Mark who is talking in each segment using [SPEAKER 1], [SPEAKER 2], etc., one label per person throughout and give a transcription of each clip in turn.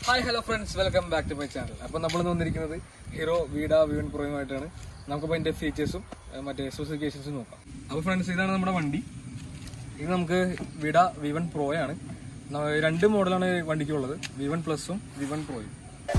[SPEAKER 1] Hi hello friends welcome back to my channel അപ്പോൾ നമ്മൾ വന്നിരിക്കുന്നത് ഹീറോ വീഡ വിവൻ പ്രോയുമായിട്ടാണ് നമുക്കപ്പോൾ അതിൻ്റെ ഫീച്ചേഴ്സും മറ്റേ സ്പെസിഫിക്കേഷൻസും നോക്കാം അപ്പോൾ ഫ്രണ്ട്സ് ഇതാണ് നമ്മുടെ വണ്ടി ഇത് നമുക്ക് വിഡ വി വൺ പ്രോയാണ് ന- രണ്ട് മോഡലാണ് വണ്ടിക്കുള്ളത് വി വൺ പ്ലസും വി വൺ പ്രോയും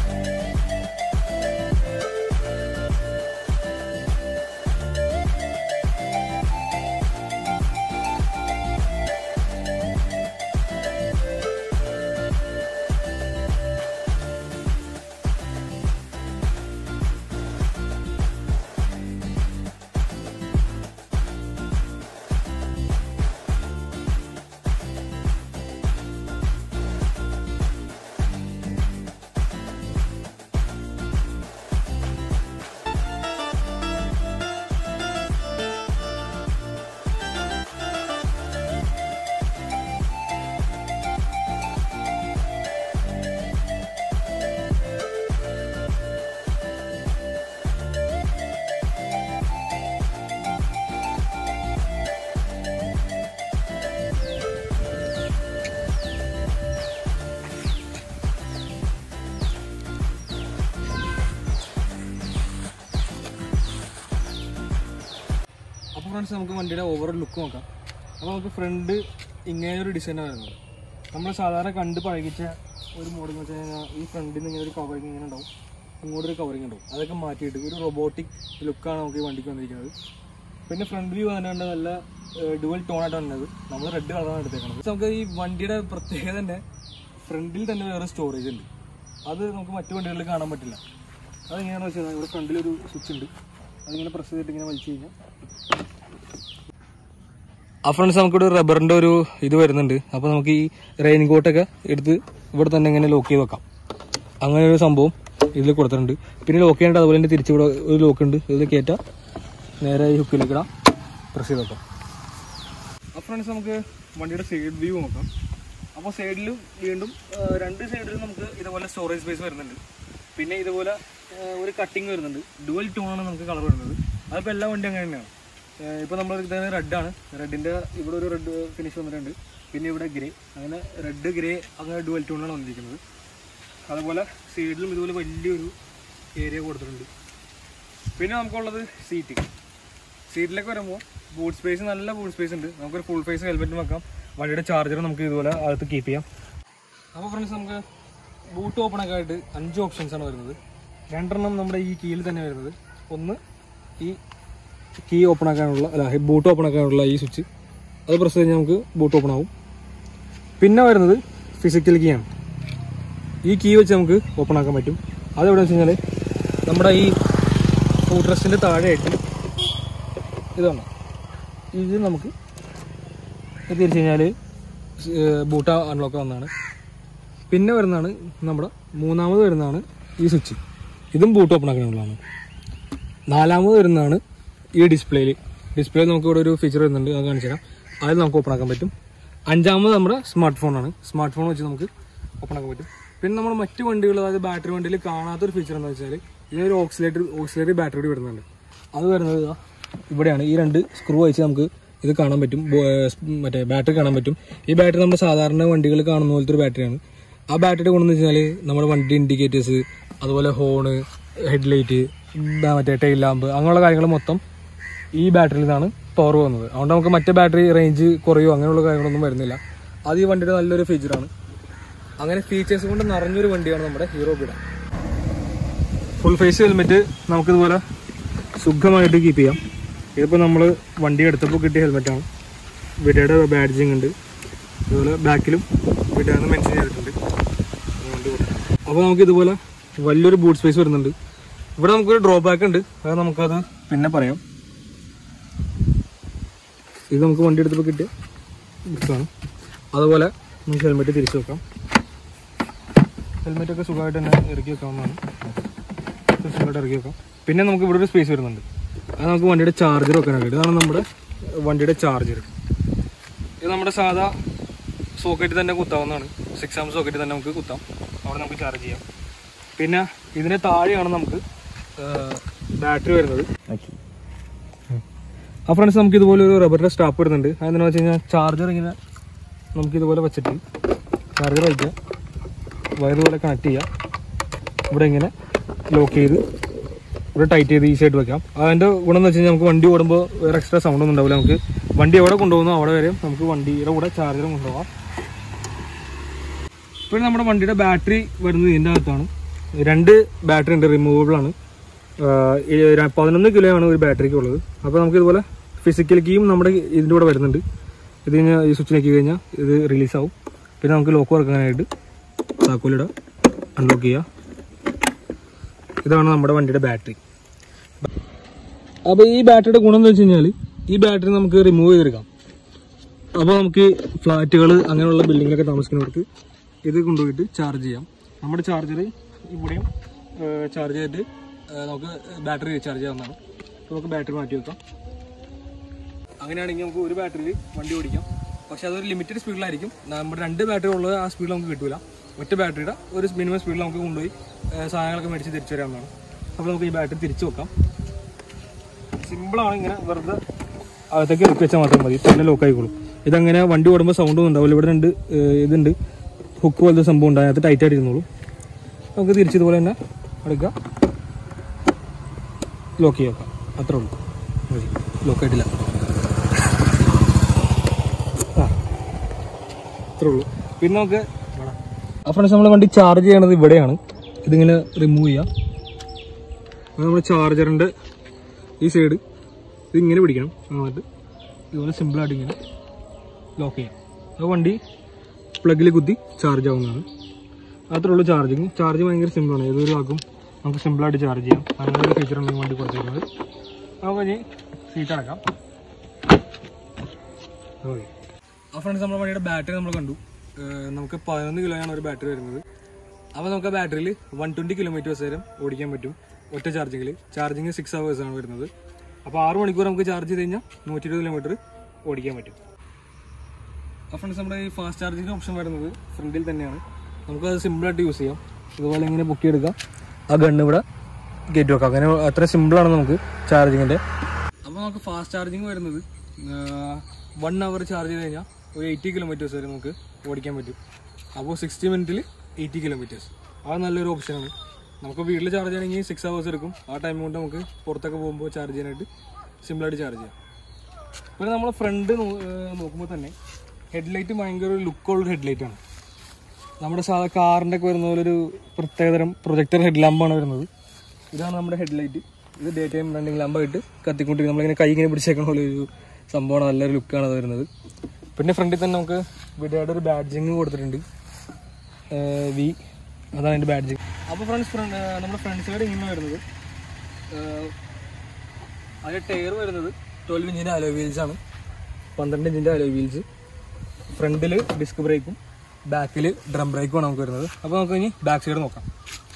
[SPEAKER 1] അപ്പോൾ ഫ്രണ്ട്സ് നമുക്ക് വണ്ടിയുടെ ഓവറോൾ ലുക്ക് നോക്കാം അപ്പോൾ നമുക്ക് ഫ്രണ്ട് ഇങ്ങനെ ഒരു ഡിസൈനാണ് വരുന്നത് നമ്മൾ സാധാരണ കണ്ട് പഴകിച്ച ഒരു മോഡൽ എന്ന് വെച്ച് കഴിഞ്ഞാൽ ഈ ഫ്രണ്ടിൽ നിന്ന് ഇങ്ങനെ ഒരു കവറിങ് ഇങ്ങനെ ഉണ്ടാവും ഇങ്ങോട്ടൊരു കവറിങ് ഉണ്ടാവും അതൊക്കെ മാറ്റിയിട്ട് ഒരു റോബോട്ടിക് ലുക്കാണ് നമുക്ക് ഈ വണ്ടിക്ക് വന്നിരിക്കുന്നത് പിന്നെ ഫ്രണ്ട് വ്യൂ വന്നിട്ടുണ്ട് നല്ല ഡുവൽ ടോൺ ആയിട്ട് വന്നത് നമ്മൾ റെഡ് കളറാണ് എടുത്തേക്കുന്നത് പക്ഷെ നമുക്ക് ഈ വണ്ടിയുടെ പ്രത്യേകത തന്നെ ഫ്രണ്ടിൽ തന്നെ വേറെ സ്റ്റോറേജ് ഉണ്ട് അത് നമുക്ക് മറ്റു വണ്ടികളിൽ കാണാൻ പറ്റില്ല അതെങ്ങനെയാണെന്ന് വെച്ച് കഴിഞ്ഞാൽ ഇവിടെ ഫ്രണ്ടിലൊരു സ്വിച്ച് ഉണ്ട് അതിങ്ങനെ പ്രസ് ചെയ്തിട്ട് ഇങ്ങനെ വലിച്ചു കഴിഞ്ഞാൽ ആ ഫ്രണ്ട്സ് നമുക്കിവിടെ റബ്ബറിന്റെ ഒരു ഇത് വരുന്നുണ്ട് അപ്പോൾ നമുക്ക് ഈ റെയിൻ കോട്ടൊക്കെ എടുത്ത് ഇവിടെ തന്നെ ഇങ്ങനെ ലോക്ക് ചെയ്ത് വെക്കാം അങ്ങനെ ഒരു സംഭവം ഇതിൽ കൊടുത്തിട്ടുണ്ട് പിന്നെ ലോക്ക് ചെയ്യേണ്ട അതുപോലെ തന്നെ തിരിച്ചിവിടെ ഒരു ലോക്ക് ഉണ്ട് ഇതിൽ കയറ്റാം നേരെ ഈ ഹുക്കിലേക്ക് ഇടാം പ്രസ് ചെയ്ത് വെക്കാം ആ ഫ്രണ്ട്സ് നമുക്ക് വണ്ടിയുടെ സൈഡ് വ്യൂ നോക്കാം അപ്പോൾ സൈഡിലും വീണ്ടും ആ, രണ്ട് സൈഡിലും നമുക്ക് ഇതുപോലെ സ്റ്റോറേജ് സ്പേസ് വരുന്നുണ്ട് പിന്നെ ഇതുപോലെ ആ, ഒരു കട്ടിങ് വരുന്നുണ്ട് ഡുവൽ ടോണാണ് നമുക്ക് കളർ വരുന്നത് അതിപ്പോൾ എല്ലാ വണ്ടി അങ്ങനെ തന്നെയാണ് ഇപ്പോൾ നമ്മൾ ഇതാണ് റെഡാണ് റെഡിൻ്റെ ഇവിടെ ഒരു റെഡ് ഫിനിഷ് വന്നിട്ടുണ്ട് പിന്നെ ഇവിടെ ഗ്രേ അങ്ങനെ റെഡ് ഗ്രേ അങ്ങനെ ഡുവൽ ടോണാണ് വന്നിരിക്കുന്നത് അതുപോലെ സൈഡിലും ഇതുപോലെ വലിയൊരു ഏരിയ കൊടുത്തിട്ടുണ്ട് പിന്നെ നമുക്കുള്ളത് സീറ്റ് സീറ്റിലേക്ക് വരുമ്പോൾ ബൂട്ട് സ്പേസ് നല്ല ബൂട്ട് സ്പേസ് ഉണ്ട് നമുക്കൊരു ഫുൾ ഫേസ് ഹെൽമെറ്റ് വെക്കാം വണ്ടിയുടെ ചാർജർ നമുക്ക് ഇതുപോലെ അകത്ത് കീപ്പ് ചെയ്യാം അപ്പോൾ ഫ്രണ്ട്സ് നമുക്ക് ബൂട്ട് ഓപ്പൺ ഒക്കെ ആയിട്ട് അഞ്ച് ഓപ്ഷൻസ് ആണ് വരുന്നത് രണ്ടെണ്ണം നമ്മുടെ ഈ കീയിൽ തന്നെ വരുന്നത് ഒന്ന് ഈ കീ ഓപ്പൺ ആക്കാനുള്ള അല്ല ബൂട്ട് ഓപ്പൺ ആക്കാനുള്ള ഈ സ്വിച്ച് അത് പ്രസ് കഴിഞ്ഞാൽ നമുക്ക് ബൂട്ട് ഓപ്പൺ ആവും പിന്നെ വരുന്നത് ഫിസിക്കൽ കീ ആണ് ഈ കീ വെച്ച് നമുക്ക് ഓപ്പൺ ആക്കാൻ പറ്റും അതെവിടെ വെച്ച് കഴിഞ്ഞാൽ നമ്മുടെ ഈ ഫുഡ് റെസ്റ്റിൻ്റെ താഴെയായിട്ട് ഇതാണ് ഇത് നമുക്ക് ഇത് തിരിച്ചു കഴിഞ്ഞാൽ ബൂട്ട അൺലോക്ക് വന്നതാണ് പിന്നെ വരുന്നതാണ് നമ്മുടെ മൂന്നാമത് വരുന്നതാണ് ഈ സ്വിച്ച് ഇതും ബൂട്ട് ഓപ്പൺ ആക്കാനുള്ളതാണ് നാലാമത് വരുന്നതാണ് ഈ ഡിസ്പ്ലേയിൽ ഡിസ്പ്ലേയിൽ നമുക്ക് ഇവിടെ ഒരു ഫീച്ചർ വരുന്നുണ്ട് അത് കാണിച്ചു തരാം അത് നമുക്ക് ഓപ്പൺ ആക്കാൻ പറ്റും അഞ്ചാമത് നമ്മുടെ സ്മാർട്ട് ഫോണാണ് സ്മാർട്ട് ഫോൺ വെച്ച് നമുക്ക് ഓപ്പൺ ആക്കാൻ പറ്റും പിന്നെ നമ്മുടെ മറ്റ് വണ്ടികൾ അതായത് ബാറ്ററി വണ്ടിയിൽ കാണാത്തൊരു ഫീച്ചർ എന്താ വെച്ചാൽ ഇതിനൊരു ഓക്സിലേറ്റർ ഓക്സിലേറ്ററി ബാറ്ററി കൂടി വരുന്നുണ്ട് അത് വരുന്നത് ഇതാ ഇവിടെയാണ് ഈ രണ്ട് സ്ക്രൂ വെച്ച് നമുക്ക് ഇത് കാണാൻ പറ്റും ബോ- ഏർ മറ്റേ ബാറ്ററി കാണാൻ പറ്റും ഈ ബാറ്ററി നമ്മുടെ സാധാരണ വണ്ടികൾ കാണുന്ന പോലത്തെ ഒരു ബാറ്ററിയാണ് ആ ബാറ്ററിയുടെ ഗുണമെന്ന് വെച്ചാൽ നമ്മുടെ വണ്ടി ഇൻഡിക്കേറ്റേഴ്സ് അതുപോലെ ഹോണ് ഹെഡ്ലൈറ്റ് മറ്റേ ടൈൽ ലാമ്പ് അങ്ങനെയുള്ള കാര്യങ്ങൾ മൊത്തം ഈ ബാറ്ററിയിൽ നിന്നാണ് പവർ പോകുന്നത് അതുകൊണ്ട് നമുക്ക് മറ്റേ ബാറ്ററി റേഞ്ച് കുറയോ അങ്ങനെയുള്ള കാര്യങ്ങളൊന്നും വരുന്നില്ല അത് ഈ വണ്ടിയുടെ നല്ലൊരു ഫീച്ചറാണ് അങ്ങനെ ഫീച്ചേഴ്സ് കൊണ്ട് നിറഞ്ഞൊരു വണ്ടിയാണ് നമ്മുടെ Hero Vida full face helmet നമുക്കിതുപോലെ സുഖമായിട്ട് കീപ്പ് ചെയ്യാം ഇതിപ്പോൾ നമ്മൾ വണ്ടി എടുത്തപ്പോൾ കിട്ടിയ ഹെൽമെറ്റാണ് വിഡയുടെ ബാഡ്ജിങ് ഉണ്ട് അതുപോലെ ബാക്കിലും വിഡയെന്ന് മെൻഷൻ ചെയ്തിട്ടുണ്ട് അപ്പോൾ നമുക്ക് ഇതുപോലെ വലിയൊരു ബൂട്ട് സ്പേസ് വരുന്നുണ്ട് ഇവിടെ നമുക്കൊരു ഡ്രോ ബാക്ക് ഉണ്ട് അത് നമുക്കത് പിന്നെ പറയാം ഇത് നമുക്ക് വണ്ടി എടുത്തപ്പോൾ കിട്ടിയ ഇതാണ് അതുപോലെ നമുക്ക് ഹെൽമെറ്റ് തിരിച്ചു വെക്കാം ഹെൽമെറ്റ് ഒക്കെ സുഖമായിട്ട് തന്നെ ഇറക്കി വെക്കാവുന്നതാണ് സുഖമായിട്ട് ഇറക്കി വെക്കാം പിന്നെ നമുക്ക് ഇവിടെ ഒരു സ്പേസ് വരുന്നുണ്ട് അത് നമുക്ക് വണ്ടിയുടെ ചാർജർ വെക്കാനായിട്ട് ഇതാണ് നമ്മുടെ വണ്ടിയുടെ ചാർജർ ഇത് നമ്മുടെ സാധാ സോക്കറ്റിൽ തന്നെ കുത്താവുന്നതാണ് സിക്സ് ആം സോക്കറ്റിൽ തന്നെ നമുക്ക് കുത്താം അവിടെ നമുക്ക് ചാർജ് ചെയ്യാം പിന്നെ ഇതിന് താഴെയാണ് നമുക്ക് ബാറ്ററി വരുന്നത് ആ ഫ്രണ്ട്സ് നമുക്ക് ഇതുപോലെ ഒരു റബ്ബറിന്റെ സ്റ്റാപ്പ് വരുന്നുണ്ട് അതെന്താണെന്ന് വെച്ച് കഴിഞ്ഞാൽ ചാർജർ ഇങ്ങനെ നമുക്ക് ഇതുപോലെ വെച്ചിട്ട് ചാർജർ വയ്ക്കാം വയർ പോലെ കണക്ട് ചെയ്യാം ഇവിടെ ഇങ്ങനെ ലോക്ക് ചെയ്ത് ഇവിടെ ടൈറ്റ് ചെയ്ത് ഈസി ആയിട്ട് വെക്കാം അതിൻ്റെ ഗുണം എന്ന് വെച്ച് കഴിഞ്ഞാൽ നമുക്ക് വണ്ടി ഓടുമ്പോൾ വേറെ എക്സ്ട്രാ സൗണ്ട് ഒന്നും ഉണ്ടാവില്ല നമുക്ക് വണ്ടി എവിടെ കൊണ്ടുപോകുന്നോ അവിടെ വരെ നമുക്ക് വണ്ടിയുടെ കൂടെ ചാർജറും കൊണ്ടുപോകാം ഇപ്പോൾ നമ്മുടെ വണ്ടിയുടെ ബാറ്ററി വരുന്നത് ഇതിൻ്റെ അകത്താണ് രണ്ട് ബാറ്ററി ഉണ്ട് റിമൂവബിൾ ആണ് ആഹ് ഈ ര- പതിനൊന്ന് കിലോ ആണ് ഒരു ബാറ്ററിക്ക് ഉള്ളത് അപ്പോൾ നമുക്ക് ഇതുപോലെ ഫിസിക്കൽ കീയും നമ്മുടെ ഇതിൻ്റെ കൂടെ വരുന്നുണ്ട് ഇത് കഴിഞ്ഞാൽ ഈ സ്വിച്ച് ഞെക്കി കഴിഞ്ഞാൽ ഇത് റിലീസ് ആവും പിന്നെ നമുക്ക് ലോക്ക് വർക്കാനായിട്ട് താക്കോലിടുക അൺലോക്ക് ചെയ്യുക ഇതാണ് നമ്മുടെ വണ്ടിയുടെ ബാറ്ററി അപ്പോൾ ഈ ബാറ്ററിയുടെ ഗുണം എന്ന് വെച്ച് കഴിഞ്ഞാൽ ഈ ബാറ്ററി നമുക്ക് റിമൂവ് ചെയ്തെടുക്കാം അപ്പോൾ നമുക്ക് ഫ്ലാറ്റുകൾ അങ്ങനെയുള്ള ബിൽഡിങ്ങിലൊക്കെ താമസിക്കുന്നവർക്ക് ഇത് കൊണ്ടുപോയിട്ട് ചാർജ് ചെയ്യാം നമ്മുടെ ചാർജർ ഇവിടെയും ചാർജ് ചെയ്തിട്ട് ഏഹ്, നമുക്ക് ബാറ്ററി റീചാർജ് ചെയ്യാവുന്നതാണ് അപ്പോൾ നമുക്ക് ബാറ്ററി മാറ്റി വെക്കാം അങ്ങനെയാണെങ്കിൽ നമുക്ക് ഒരു ബാറ്ററിയിൽ വണ്ടി ഓടിക്കാം പക്ഷേ അതൊരു ലിമിറ്റഡ് സ്പീഡിലായിരിക്കും നമ്മുടെ രണ്ട് ബാറ്ററി ഉള്ളത് ആ സ്പീഡിൽ നമുക്ക് കിട്ടില്ല ഒറ്റ ബാറ്ററിയുടെ ഒരു മിനിമം സ്പീഡിൽ നമുക്ക് കൊണ്ടുപോയി ഏഹ്, സാധനങ്ങളൊക്കെ മേടിച്ച് തിരിച്ചു വരാവുന്നതാണ് അപ്പോൾ നമുക്ക് ഈ ബാറ്ററി തിരിച്ചു വെക്കാം സിമ്പിളാണ് ഇങ്ങനെ വെറുതെ അകത്തേക്ക് ഇറക്കി വെച്ചാൽ മാത്രം മതി തന്നെ ലോക്ക് ആയിക്കോളും ഇതങ്ങനെ വണ്ടി ഓടുമ്പോൾ സൗണ്ട് ഒന്നും ഉണ്ടാവില്ല ഇവിടെ രണ്ട് ഏഹ്, ഇതുണ്ട് ഹുക്ക് പോലത്തെ സംഭവം ഉണ്ട് അതിനകത്ത് ടൈറ്റ് ആയിട്ട് ഇരുന്നോളൂ നമുക്ക് തിരിച്ചതുപോലെ തന്നെ എടുക്കുക ലോക്ക് ചെയ്ത് വെക്കാം അത്രേ ഉള്ളൂ മതി ലോക്ക് ആയിട്ടില്ല ആ അത്രേ ഉള്ളൂ പിന്നെ നമുക്ക് ആ ഫ്രണ്ട്സ് നമ്മൾ വണ്ടി ചാർജ് ചെയ്യണത് ഇവിടെയാണ് ഇതിങ്ങനെ റിമൂവ് ചെയ്യാം അത് നമ്മുടെ ചാർജറിൻ്റെ ഈ സൈഡ് ഇതിങ്ങനെ പിടിക്കണം എന്നിട്ട് ഇതുപോലെ സിമ്പിളായിട്ട് ഇങ്ങനെ ലോക്ക് ചെയ്യാം ആ വണ്ടി പ്ലഗിൽ കുത്തി ചാർജ് ആവുന്നതാണ് അത്രേ ഉള്ളൂ ചാർജിങ് ചാർജ് ഭയങ്കര സിമ്പിളാണ് ഏതൊരു ആക്കും നമുക്ക് സിമ്പിളായിട്ട് ചാർജ് ചെയ്യാം അങ്ങനെ ഒരു ഫീച്ചർ ഉണ്ട് ഈ വണ്ടി കൊടുത്തിരിക്കുന്നത് നമുക്ക് ഇനി സീറ്റ് അടക്കാം ഓക്കെ ആ ഫ്രണ്ട്സ് നമ്മുടെ വണ്ടിയുടെ ബാറ്ററി നമ്മൾ കണ്ടു ഏഹ് നമുക്ക് പതിനൊന്ന് കിലോയാണ് ഒരു ബാറ്ററി വരുന്നത് അപ്പോൾ നമുക്ക് ആ ബാറ്ററിയിൽ വൺ ട്വൻറ്റി കിലോമീറ്റേഴ്സ് വരെ ഓടിക്കാൻ പറ്റും ഒറ്റ ചാർജിങ്ങിൽ ചാർജിങ് സിക്സ് ഹവേഴ്സ് ആണ് വരുന്നത് അപ്പോൾ ആറ് മണിക്കൂർ നമുക്ക് ചാർജ് ചെയ്ത് കഴിഞ്ഞാൽ നൂറ്റി ഇരുപത് കിലോമീറ്റർ ഓടിക്കാൻ പറ്റും ആ ഫ്രണ്ട്സ് നമ്മുടെ ഈ ഫാസ്റ്റ് ചാർജിങ് ഓപ്ഷൻ വരുന്നത് ഫ്രണ്ടിൽ തന്നെയാണ് നമുക്കത് സിമ്പിളായിട്ട് യൂസ് ചെയ്യാം ഇതുപോലെ ഇങ്ങനെ പൊക്കിയെടുക്കാം ആ ഗണ്ണ് ഇവിടെ കയറ്റി വെക്കാം അങ്ങനെ അത്ര സിമ്പിളാണ് നമുക്ക് ചാർജിങ്ങിൻ്റെ അപ്പോൾ നമുക്ക് ഫാസ്റ്റ് ചാർജിങ് വരുന്നത് വൺ അവർ ചാർജ് ചെയ്ത് കഴിഞ്ഞാൽ ഒരു എയ്റ്റി കിലോമീറ്റേഴ്സ് വരെ നമുക്ക് ഓടിക്കാൻ പറ്റും അപ്പോൾ സിക്സ്റ്റി മിനിറ്റിൽ എയ്റ്റി കിലോമീറ്റേഴ്സ് അത് നല്ലൊരു ഓപ്ഷനാണ് നമുക്ക് വീട്ടിൽ ചാർജ് ചെയ്യണമെങ്കിൽ സിക്സ് ഹവേഴ്സ് എടുക്കും ആ ടൈം കൊണ്ട് നമുക്ക് പുറത്തൊക്കെ പോകുമ്പോൾ ചാർജ് ചെയ്യാനായിട്ട് സിമ്പിളായിട്ട് ചാർജ് ചെയ്യാം പിന്നെ നമ്മൾ ഫ്രണ്ട് നോക്കുമ്പോൾ തന്നെ ഹെഡ്ലൈറ്റ് ഭയങ്കര ഒരു ലുക്കുള്ള ഹെഡ്ലൈറ്റ് ആണ് നമ്മുടെ സാധാ കാറിൻ്റെ ഒക്കെ വരുന്ന പോലെ ഒരു പ്രത്യേകതരം പ്രൊജക്ടർ ഹെഡ് ലാമ്പാണ് വരുന്നത് ഇതാണ് നമ്മുടെ ഹെഡ്ലൈറ്റ് ഇത് ഡേ ടൈം റണ്ണിങ് ലാമ്പായിട്ട് കത്തിക്കൊണ്ടിരിക്കും നമ്മളിങ്ങനെ കൈ ഇങ്ങനെ പിടിച്ചേക്കണ പോലെ ഒരു സംഭവമാണ് നല്ലൊരു ലുക്കാണ് അത് വരുന്നത് പിന്നെ ഫ്രണ്ടിൽ തന്നെ നമുക്ക് വിടയുടെ ഒരു ബാഡ്ജിങ് കൊടുത്തിട്ടുണ്ട് വി അതാണ് അതിൻ്റെ ബാഡ്ജിങ് അപ്പോൾ ഫ്രണ്ട്സ് ഫ്രണ്ട് നമ്മുടെ ഫ്രണ്ട് സൈഡ് ഇങ്ങനെ വരുന്നത് അതിൻ്റെ ടയർ വരുന്നത് ട്വൽവ് ഇഞ്ചിൻ്റെ അലോ വീൽസ് ആണ് പന്ത്രണ്ട് ഇഞ്ചിൻ്റെ അലോ വീൽസ് ഫ്രണ്ടിൽ ഡിസ്ക് ബ്രേക്കും ബാക്കിൽ ഡ്രം ബ്രേക്കുമാണ് നമുക്ക് വരുന്നത് അപ്പോൾ നമുക്ക് ഇനി ബാക്ക് സൈഡ് നോക്കാം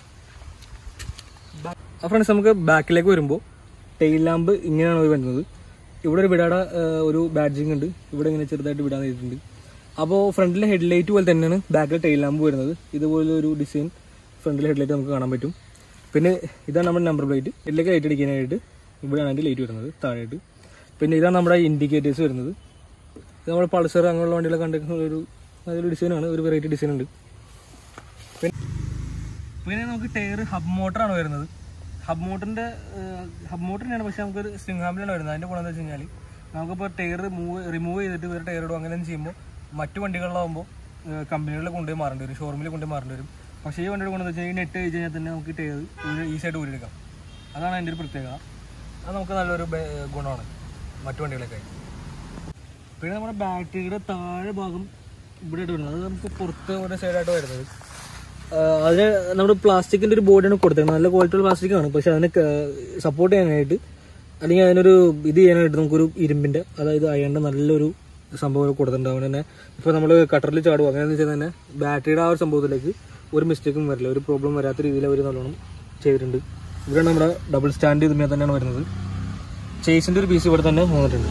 [SPEAKER 1] ആ ഫ്രണ്ട്സ് നമുക്ക് ബാക്കിലേക്ക് വരുമ്പോൾ ടെയിൽ ലാമ്പ് ഇങ്ങനെയാണ് വരുന്നത് ഇവിടെ ഒരു വിടാട ഒരു ബാഡ്ജിങ് ഉണ്ട് ഇവിടെ ഇങ്ങനെ ചെറുതായിട്ട് വിടാൻ ചെയ്തിട്ടുണ്ട് അപ്പോൾ ഫ്രണ്ടിലെ ഹെഡ്ലൈറ്റ് പോലെ തന്നെയാണ് ബാക്കിലെ ടെയിൽ ലാമ്പ് വരുന്നത് ഇതുപോലെ ഒരു ഡിസൈൻ ഫ്രണ്ടിലെ ഹെഡ്ലൈറ്റ് നമുക്ക് കാണാൻ പറ്റും പിന്നെ ഇതാണ് നമ്മുടെ നമ്പർ പ്ലേറ്റ് ഇതിലേക്ക് ലൈറ്റ് അടിക്കാനായിട്ട് ഇവിടെയാണ് അതിൻ്റെ ലൈറ്റ് വരുന്നത് താഴെയായിട്ട് പിന്നെ ഇതാണ് നമ്മുടെ ഇൻഡിക്കേറ്റേഴ്സ് വരുന്നത് ഇത് നമ്മുടെ പൾസർ അങ്ങനെയുള്ള വണ്ടികളൊക്കെ കണ്ടിരിക്കുന്ന ഒരു നല്ലൊരു ഡിസൈനാണ് ഒരു വെറൈറ്റി ഡിസൈൻ ഉണ്ട് പിന്നെ പിന്നെ നമുക്ക് ടയർ ഹബ് മോട്ടറാണ് വരുന്നത് ഹബ് മോട്ടറിൻ്റെ ഹബ് മോട്ടർ തന്നെയാണ് പക്ഷേ നമുക്കൊരു സ്ട്രിങ് ഹാമിലാണ് വരുന്നത് അതിൻ്റെ ഗുണം എന്താ വെച്ച് കഴിഞ്ഞാൽ നമുക്കിപ്പോൾ ടയർ മൂവ് റിമൂവ് ചെയ്തിട്ട് വേറെ ടയർ ഇടും അങ്ങനെ ചെയ്യുമ്പോൾ മറ്റു വണ്ടികളിലാകുമ്പോൾ കമ്പനികളിൽ കൊണ്ടുപോയി മാറേണ്ടി വരും ഷോറൂമിൽ കൊണ്ടുപോയി മാറേണ്ടി വരും പക്ഷേ ഈ വണ്ടിയുടെ ഗുണം എന്താ വെച്ചാൽ ഈ നെറ്റ് കഴിച്ച് കഴിഞ്ഞാൽ തന്നെ നമുക്ക് ടയർ ഈസിയായിട്ട് ഊരിയെടുക്കാം അതാണ് അതിൻ്റെ ഒരു പ്രത്യേകത അത് നമുക്ക് നല്ലൊരു ബെ- ഗുണമാണ് മറ്റു വണ്ടികളൊക്കെ പിന്നെ നമ്മുടെ ബാറ്ററിയുടെ താഴെ ഭാഗം ഇവിടെ ആയിട്ട് വരുന്നത് അത് നമുക്ക് പുറത്ത് ഒരു സൈഡായിട്ട് വരുന്നത് ആഹ് അതിന് നമ്മുടെ പ്ലാസ്റ്റിക്കിന്റെ ഒരു ബോഡിയാണ് കൊടുത്തേക്കുന്നത് നല്ല ക്വാളിറ്റി ഉള്ള പ്ലാസ്റ്റിക് ആണ് പക്ഷെ അതിനെ സപ്പോർട്ട് ചെയ്യാനായിട്ട് അല്ലെങ്കിൽ അതിനൊരു ഇത് ചെയ്യാനായിട്ട് നമുക്കൊരു ഇരുമ്പിന്റെ അതായത് അയണിന്റെ നല്ലൊരു സംഭവം കൊടുത്തിട്ടുണ്ട് അതുകൊണ്ട് തന്നെ ഇപ്പോൾ നമ്മൾ കട്ടറിൽ ചാടുക അങ്ങനെ വെച്ചാൽ തന്നെ ബാറ്ററിയുടെ ആ ഒരു സംഭവത്തിലേക്ക് ഒരു മിസ്റ്റേക്കും വരില്ല ഒരു പ്രോബ്ലം വരാത്ത രീതിയിൽ അവർ നല്ലോണം ചെയ്തിട്ടുണ്ട് ഇവിടെയാണ് നമ്മുടെ ഡബിൾ സ്റ്റാൻഡ് ഇതിന്മേൽ തന്നെയാണ് വരുന്നത് ചേസിന്റെ ഒരു പീസ് ഇവിടെ തന്നെ വന്നിട്ടുണ്ട്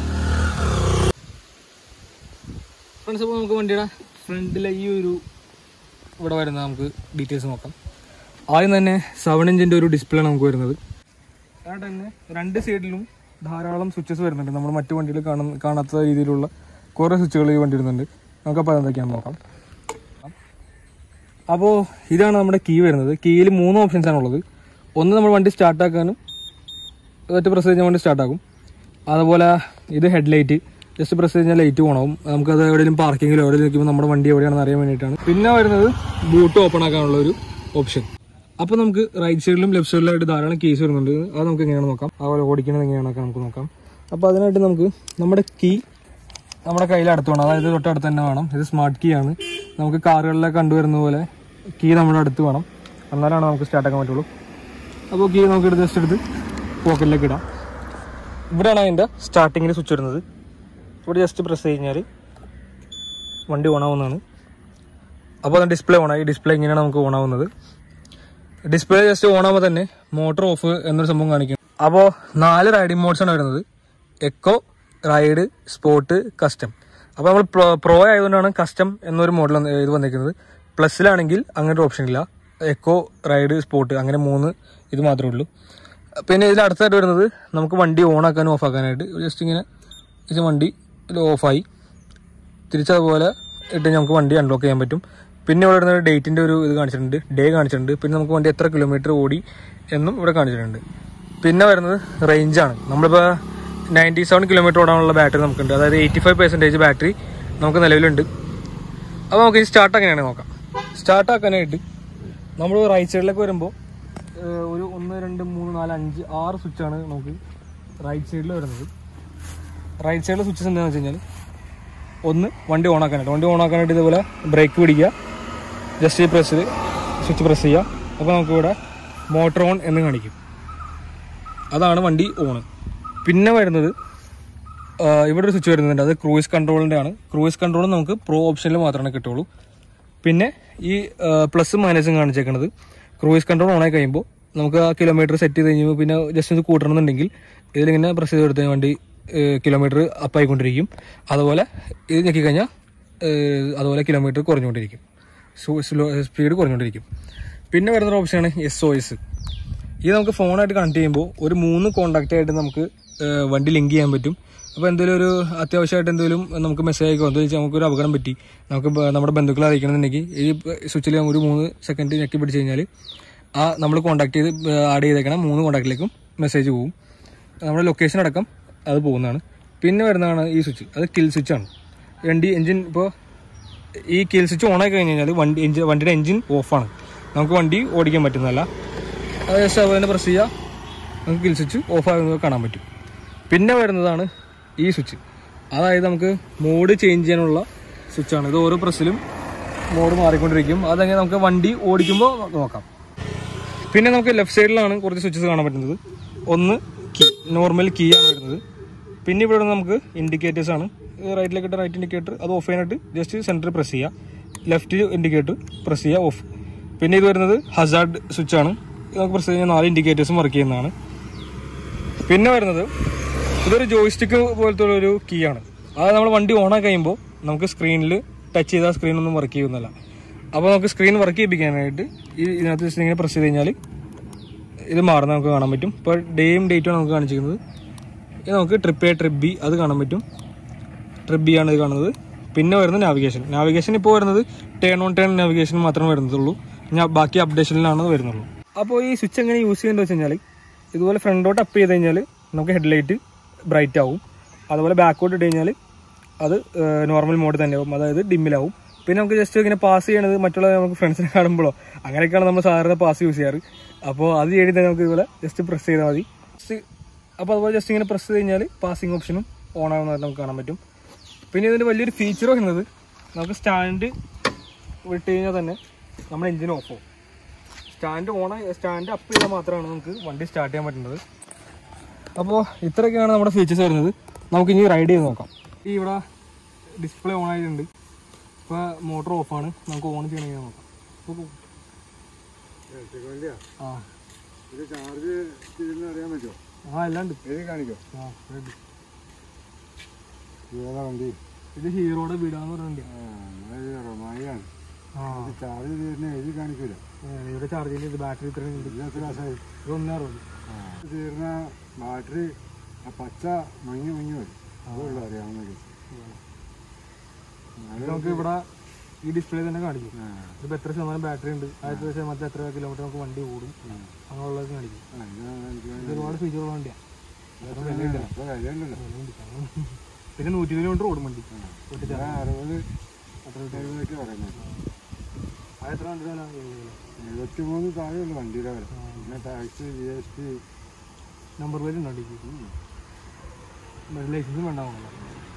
[SPEAKER 1] ഫ്രണ്ട്സ് അപ്പോൾ നമുക്ക് വണ്ടിയുടെ ഫ്രണ്ടിലെ ഈ ഒരു ഇവിടെ വരുന്ന നമുക്ക് ഡീറ്റെയിൽസ് നോക്കാം ആദ്യം തന്നെ സെവൻ ഇഞ്ചിൻ്റെ ഒരു ഡിസ്പ്ലേ ആണ് നമുക്ക് വരുന്നത് അതുകൊണ്ട് തന്നെ രണ്ട് സൈഡിലും ധാരാളം സ്വിച്ചസ് വരുന്നുണ്ട് നമ്മൾ മറ്റു വണ്ടിയിൽ കാണുന്ന കാണാത്ത രീതിയിലുള്ള കുറേ സ്വിച്ചുകൾ ഈ വണ്ടി വരുന്നുണ്ട് നമുക്കപ്പോൾ അതെന്തൊക്കെയാണെന്ന് നോക്കാം അപ്പോൾ ഇതാണ് നമ്മുടെ കീ വരുന്നത് കീയിൽ മൂന്ന് ഓപ്ഷൻസ് ആണ് ഉള്ളത് ഒന്ന് നമ്മൾ വണ്ടി സ്റ്റാർട്ടാക്കാനും ഒറ്റ പ്രസ് കഴിഞ്ഞാൽ വണ്ടി സ്റ്റാർട്ടാക്കും അതുപോലെ ഇത് ഹെഡ്ലൈറ്റ് ജസ്റ്റ് പ്രസ് കഴിഞ്ഞാൽ ലൈറ്റ് പോകണം നമുക്കത് എവിടെയെങ്കിലും പാർക്കിങ്ങിലോ എവിടെ നിൽക്കുമ്പോൾ നമ്മുടെ വണ്ടി എവിടെയാണെന്ന് അറിയാൻ വേണ്ടിയിട്ടാണ് പിന്നെ വരുന്നത് ബൂട്ട് ഓപ്പൺ ആക്കാനുള്ള ഒരു ഓപ്ഷൻ അപ്പോൾ നമുക്ക് റൈറ്റ് സൈഡിലും ലെഫ്റ്റ് സൈഡിലായിട്ട് ധാരാളം കേസ് വരുന്നുണ്ട് അത് നമുക്ക് എങ്ങനെയാണ് നോക്കാം അതുപോലെ ഓടിക്കുന്നത് എങ്ങനെയാണൊക്കെ നമുക്ക് നോക്കാം അപ്പോൾ അതിനായിട്ട് നമുക്ക് നമ്മുടെ കീ നമ്മുടെ കയ്യിൽ അടുത്ത് വേണം അതായത് തൊട്ടടുത്ത് തന്നെ വേണം ഇത് സ്മാർട്ട് കീ ആണ് നമുക്ക് കാറുകളിലൊക്കെ കണ്ടുവരുന്ന പോലെ കീ നമ്മുടെ അടുത്ത് വേണം എന്നാലാണ് നമുക്ക് സ്റ്റാർട്ട് ആക്കാൻ പറ്റുള്ളൂ അപ്പോൾ കീ നമുക്ക് എടുത്ത് ജസ്റ്റ് എടുത്ത് പോക്കറ്റിലേക്ക് ഇടാം ഇവിടെയാണ് അതിൻ്റെ സ്റ്റാർട്ടിങ്ങിൽ സ്വിച്ച് വരുന്നത് ഇവിടെ ജസ്റ്റ് പ്രസ് കഴിഞ്ഞാൽ വണ്ടി ഓൺ ആവുന്നതാണ് അപ്പോൾ അത് ഡിസ്പ്ലേ ഓണായി ഡിസ്പ്ലേ ഇങ്ങനെയാണ് നമുക്ക് ഓൺ ആവുന്നത് ഡിസ്പ്ലേ ജസ്റ്റ് ഓൺ ആകുമ്പോൾ തന്നെ മോട്ടോർ ഓഫ് എന്നൊരു സംഭവം കാണിക്കും അപ്പോൾ നാല് റൈഡിംഗ് മോഡ്സ് ആണ് വരുന്നത് എക്കോ റൈഡ് സ്പോർട്ട് കസ്റ്റം അപ്പോൾ നമ്മൾ പ്രോ പ്രോ ആയതുകൊണ്ടാണ് കസ്റ്റം എന്നൊരു മോഡൽ ഇത് വന്നിരിക്കുന്നത് പ്ലസ്സിലാണെങ്കിൽ അങ്ങനെ ഒരു ഓപ്ഷൻ ഇല്ല എക്കോ റൈഡ് സ്പോർട്ട് അങ്ങനെ മൂന്ന് ഇത് മാത്രമേ ഉള്ളൂ പിന്നെ ഇതിൽ അടുത്തായിട്ട് വരുന്നത് നമുക്ക് വണ്ടി ഓൺ ആക്കാനും ഓഫ് ആക്കാനായിട്ട് ജസ്റ്റ് ഇങ്ങനെ ഇത് വണ്ടി ഇത് ഓഫായി തിരിച്ചതുപോലെ ഇട്ട് നമുക്ക് വണ്ടി അൺലോക്ക് ചെയ്യാൻ പറ്റും പിന്നെ ഇവിടെ വരുന്ന ഡേറ്റിൻ്റെ ഒരു ഇത് കാണിച്ചിട്ടുണ്ട് ഡേ കാണിച്ചിട്ടുണ്ട് പിന്നെ നമുക്ക് വണ്ടി എത്ര കിലോമീറ്റർ ഓടി എന്നും ഇവിടെ കാണിച്ചിട്ടുണ്ട് പിന്നെ വരുന്നത് റേഞ്ചാണ് നമ്മളിപ്പോൾ നയൻറ്റി സെവൻ കിലോമീറ്റർ ഓടാനുള്ള ബാറ്ററി നമുക്കുണ്ട് അതായത് എയ്റ്റി ഫൈവ് പെർസെൻറ്റേജ് ബാറ്ററി നമുക്ക് നിലവിലുണ്ട് അപ്പോൾ നമുക്ക് ഈ സ്റ്റാർട്ട് എങ്ങനെയാണ് നോക്കാം സ്റ്റാർട്ട് ആക്കാനായിട്ട് നമ്മൾ റൈറ്റ് സൈഡിലേക്ക് വരുമ്പോൾ ഒരു ഒന്ന് രണ്ട് മൂന്ന് നാല് അഞ്ച് ആറ് സ്വിച്ചാണ് നമുക്ക് റൈറ്റ് സൈഡിൽ വരുന്നത് റൈറ്റ് സൈഡിലെ സ്വിച്ചസ് എന്താണെന്ന് വെച്ച് കഴിഞ്ഞാൽ ഒന്ന് വണ്ടി ഓൺ ആക്കാനായിട്ട് വണ്ടി ഓൺ ആക്കാനായിട്ട് ഇതുപോലെ ബ്രേക്ക് പിടിക്കുക ജസ്റ്റ് ഈ പ്രസ് സ്വിച്ച് പ്രസ് ചെയ്യുക അപ്പോൾ നമുക്ക് ഇവിടെ മോട്ടർ ഓൺ എന്ന് കാണിക്കും അതാണ് വണ്ടി ഓൺ പിന്നെ വരുന്നത് ആ, ഇവിടെ ഒരു സ്വിച്ച് വരുന്നുണ്ട് അത് ക്രൂയിസ് കൺട്രോളിൻ്റെ ആണ് ക്രൂയിസ് കൺട്രോൾ നമുക്ക് പ്രോ ഓപ്ഷനിൽ മാത്രമേ കിട്ടുള്ളൂ പിന്നെ ഈ പ്ലസും മൈനസും കാണിച്ചേക്കുന്നത് ക്രൂയിസ് കൺട്രോൾ ഓണായി കഴിയുമ്പോൾ നമുക്ക് ആ കിലോമീറ്റർ സെറ്റ് ചെയ്ത് കഴിയുമ്പോൾ പിന്നെ ജസ്റ്റ് ഇത് കൂട്ടണമെന്നുണ്ടെങ്കിൽ ഇതിലിങ്ങനെ പ്രസ് ചെയ്ത് കൊടുത്താൽ വണ്ടി കിലോമീറ്റർ അപ്പായിക്കൊണ്ടിരിക്കും അതുപോലെ ഇത് ഞെക്കി കഴിഞ്ഞാൽ അതുപോലെ കിലോമീറ്റർ കുറഞ്ഞുകൊണ്ടിരിക്കും സ്ലോ സ്പീഡ് കുറഞ്ഞുകൊണ്ടിരിക്കും പിന്നെ വരുന്ന ഓപ്ഷനാണ് എസ് ഒ എസ് ഇത് നമുക്ക് ഫോണായിട്ട് കണക്ട് ചെയ്യുമ്പോൾ ഒരു മൂന്ന് കോണ്ടാക്റ്റ് ആയിട്ട് നമുക്ക് ഏഹ്, വണ്ടി ലിങ്ക് ചെയ്യാൻ പറ്റും അപ്പോൾ എന്തെങ്കിലും ഒരു അത്യാവശ്യമായിട്ട് എന്തെങ്കിലും നമുക്ക് മെസ്സേജ് അയക്കോ എന്താ വെച്ചാൽ നമുക്കൊരു അപകടം പറ്റി നമുക്ക് ബ- നമ്മുടെ ബന്ധുക്കളെ അറിയിക്കണമെന്നുണ്ടെങ്കിൽ ഈ സ്വിച്ചിൽ ഒരു മൂന്ന് സെക്കൻഡ് ഞെക്കി പിടിച്ച് കഴിഞ്ഞാൽ ആ നമ്മൾ കോൺടാക്ട് ചെയ്ത് ആഡ് ചെയ്തേക്കണം മൂന്ന് കോൺടാക്റ്റിലേക്കും മെസ്സേജ് പോകും നമ്മുടെ ലൊക്കേഷൻ അടക്കം അത് പോകുന്നതാണ് പിന്നെ വരുന്നതാണ് ഈ സ്വിച്ച് അത് കിൽ സ്വിച്ചാണ് വണ്ടി എഞ്ചിൻ ഇപ്പോൾ ഈ കിൽ സ്വിച്ച് ഓൺ ആയി കഴിഞ്ഞ് കഴിഞ്ഞാൽ വണ്ടി എഞ്ചിൻ വണ്ടിയുടെ എഞ്ചിൻ ഓഫാണ് നമുക്ക് വണ്ടി ഓടിക്കാൻ പറ്റുന്നതല്ല അത് ജസ്റ്റ് അതുപോലെ പ്രസ് ചെയ്യുക നമുക്ക് കിൽ സ്വിച്ച് ഓഫ് ആകുന്നത് കാണാൻ പറ്റും പിന്നെ വരുന്നതാണ് ഈ സ്വിച്ച് അതായത് നമുക്ക് മോഡ് ചേഞ്ച് ചെയ്യാനുള്ള സ്വിച്ചാണ് ഇത് ഓരോ പ്രസ്സിലും മോഡ് മാറിക്കൊണ്ടിരിക്കും അതങ്ങനെ നമുക്ക് വണ്ടി ഓടിക്കുമ്പോൾ നോക്കാം പിന്നെ നമുക്ക് ലെഫ്റ്റ് സൈഡിലാണ് കുറച്ച് സ്വിച്ചസ് കാണാൻ പറ്റുന്നത് ഒന്ന് കീ നോർമൽ കീ ആണ് വരുന്നത് പിന്നെ ഇവിടെ നമുക്ക് ഇൻഡിക്കേറ്റേഴ്സ് ആണ് റൈറ്റിലേക്ക് ഇട്ട റൈറ്റ് ഇൻഡിക്കേറ്റർ അത് ഓഫ് ചെയ്യാനായിട്ട് ജസ്റ്റ് സെൻറ്ററിൽ പ്രസ് ചെയ്യുക ലെഫ്റ്റ് ഇൻഡിക്കേറ്റർ പ്രസ് ചെയ്യുക ഓഫ് പിന്നെ ഇത് വരുന്നത് ഹസാർഡ് സ്വിച്ച് ആണ് ഇത് നമുക്ക് പ്രസ് കഴിഞ്ഞാൽ നാല് ഇൻഡിക്കേറ്റേഴ്സും വർക്ക് ചെയ്യുന്നതാണ് പിന്നെ വരുന്നത് ഇതൊരു ജോയിസ്റ്റിക്ക് പോലത്തെ ഒരു കീ ആണ് അത് നമ്മൾ വണ്ടി ഓണാക്കി കഴിയുമ്പോൾ നമുക്ക് സ്ക്രീനിൽ ടച്ച് ചെയ്താൽ സ്ക്രീൻ ഒന്നും വർക്ക് ചെയ്യുന്നില്ല അപ്പോൾ നമുക്ക് സ്ക്രീൻ വർക്ക് ചെയ്യിപ്പിക്കാനായിട്ട് ഈ ഇതിനകത്ത് just ഇങ്ങനെ പ്രസ് ചെയ്ത് കഴിഞ്ഞാൽ ഇത് മാറുന്ന നമുക്ക് കാണാൻ പറ്റും ഇപ്പോൾ ഡേയും ഡേറ്റും ആണ് നമുക്ക് കാണിച്ചിരിക്കുന്നത് ഇത് നമുക്ക് ട്രിപ്പ് എ ട്രിപ്പ് ബി അത് കാണാൻ പറ്റും ട്രിപ്പ് ബി ആണ് ഇത് കാണുന്നത് പിന്നെ വരുന്നത് നാവിഗേഷൻ നാവിഗേഷൻ ഇപ്പോൾ വരുന്നത് ടേൺ ഓൺ ടേൺ നാവിഗേഷൻ മാത്രമേ വരുന്നുള്ളൂ ഞാൻ ബാക്കി അപ്ഡേഷനിലാണ് അത് വരുന്നുള്ളൂ അപ്പോൾ ഈ സ്വിച്ച് എങ്ങനെ യൂസ് ചെയ്യുന്നത് വെച്ച് കഴിഞ്ഞാൽ ഇതുപോലെ ഫ്രണ്ടോട്ട് അപ്പ് ചെയ്ത് കഴിഞ്ഞാൽ നമുക്ക് ഹെഡ്ലൈറ്റ് ബ്രൈറ്റ് ആവും അതുപോലെ ബാക്കോട്ട് ഇട്ട് കഴിഞ്ഞാൽ അത് നോർമൽ മോഡ് തന്നെ ആവും അതായത് ഡിമ്മിലാവും പിന്നെ നമുക്ക് ജസ്റ്റ് ഇങ്ങനെ പാസ് ചെയ്യണത് മറ്റുള്ള നമുക്ക് ഫ്രണ്ട്സിനെ കാണുമ്പോഴോ അങ്ങനെയൊക്കെയാണ് നമ്മൾ സാധാരണ പാസ് യൂസ് ചെയ്യാറ് അപ്പോൾ അത് ചെയ്ത് തന്നെ നമുക്ക് ഇതുപോലെ ജസ്റ്റ് പ്രസ് ചെയ്താൽ മതി Just- അപ്പോൾ അതുപോലെ ജസ്റ്റ് ഇങ്ങനെ പ്രസ് ചെയ്ത് കഴിഞ്ഞാൽ പാസിംഗ് ഓപ്ഷനും ഓൺ ആവുന്നതായിട്ട് നമുക്ക് കാണാൻ പറ്റും പിന്നെ ഇതിൻ്റെ വലിയൊരു ഫീച്ചർ വരുന്നത് നമുക്ക് സ്റ്റാൻഡ് വിട്ട് കഴിഞ്ഞാൽ തന്നെ നമ്മുടെ എഞ്ചിൻ ഓഫ് ആവും സ്റ്റാൻഡ് ഓൺ സ്റ്റാൻഡ് അപ്പ് ചെയ്താൽ മാത്രമാണ് നമുക്ക് വണ്ടി സ്റ്റാർട്ട് ചെയ്യാൻ പറ്റുന്നത് അപ്പോൾ ഇത്രയൊക്കെയാണ് നമ്മുടെ ഫീച്ചേഴ്സ് വരുന്നത് നമുക്ക് ഇനി റൈഡ് ചെയ്ത് നോക്കാം ഈ ഇവിടെ ഡിസ്പ്ലേ ഓൺ ആയിട്ടുണ്ട് ഇപ്പോൾ മോട്ടർ ഓഫാണ് നമുക്ക് ഓൺ ചെയ്യണമെങ്കിൽ നോക്കാം ഇപ്പൊ ആ
[SPEAKER 2] ഇത് ചാർജ് ചെയ്യുന്ന അറിയാൻ പറ്റുമോ
[SPEAKER 1] ആ എല്ലാം ഉണ്ട്
[SPEAKER 2] എഴുതി കാണിക്കോ
[SPEAKER 1] ആ ready.
[SPEAKER 2] ഏതാ വണ്ടി
[SPEAKER 1] ഇത് ഹീറോയുടെ വീടാന്ന് പറഞ്ഞിട്ടുണ്ട്
[SPEAKER 2] ആ റൊമായിയാണ്
[SPEAKER 1] ആ
[SPEAKER 2] ഇത് ചാർജ് ചെയ്യുന്ന എഴുതി കാണിക്കൂല
[SPEAKER 1] ഏ, ഇവിടെ ചാർജ് ചെയ്യുന്നത് ബാറ്ററി ഇത്രയും ഉണ്ട്
[SPEAKER 2] ഇത് എത്ര മാസമായി
[SPEAKER 1] ഇത് ഒന്നേ
[SPEAKER 2] ഇത് തീർന്ന ബാറ്ററി ആ പച്ച മങ്ങി മങ്ങി വരും അതുള്ളൂ അറിയാവുന്ന
[SPEAKER 1] നമുക്ക് ഇവിടെ ഈ ഡിസ്പ്ലേ തന്നെ കാണിക്കും
[SPEAKER 2] ആ
[SPEAKER 1] ഇതിപ്പോ എത്ര ശതമാനം ബാറ്ററി ഉണ്ട് ആയിരത്തി ശതമാനത്തിൽ എത്ര കിലോമീറ്റർ നമുക്ക് വണ്ടി ഓടും അങ്ങനെയുള്ളത് കാണിക്കും
[SPEAKER 2] ആ, ഇതാണ് എനിക്ക്
[SPEAKER 1] ഇത് ഒരുപാട് ഫീച്ചറുള്ള വണ്ടിയാണ്
[SPEAKER 2] അപ്പൊ വിലയുണ്ടല്ലോ
[SPEAKER 1] പിന്നെ നൂറ്റി കിലോമീറ്റർ ഓടും വണ്ടി
[SPEAKER 2] ഞാൻ അറുപത് എഴുപതൊക്കെ പറയുന്നത്
[SPEAKER 1] അത് എത്ര വണ്ടി
[SPEAKER 2] എഴുപത്തി മൂന്ന് താഴെയുള്ളൂ വണ്ടിയുടെ വില പിന്നെ tax G S T
[SPEAKER 1] number plate ഉണ്ടോ വണ്ടിക്ക് ലൈസൻസും വേണ്ടാവുമല്ലോ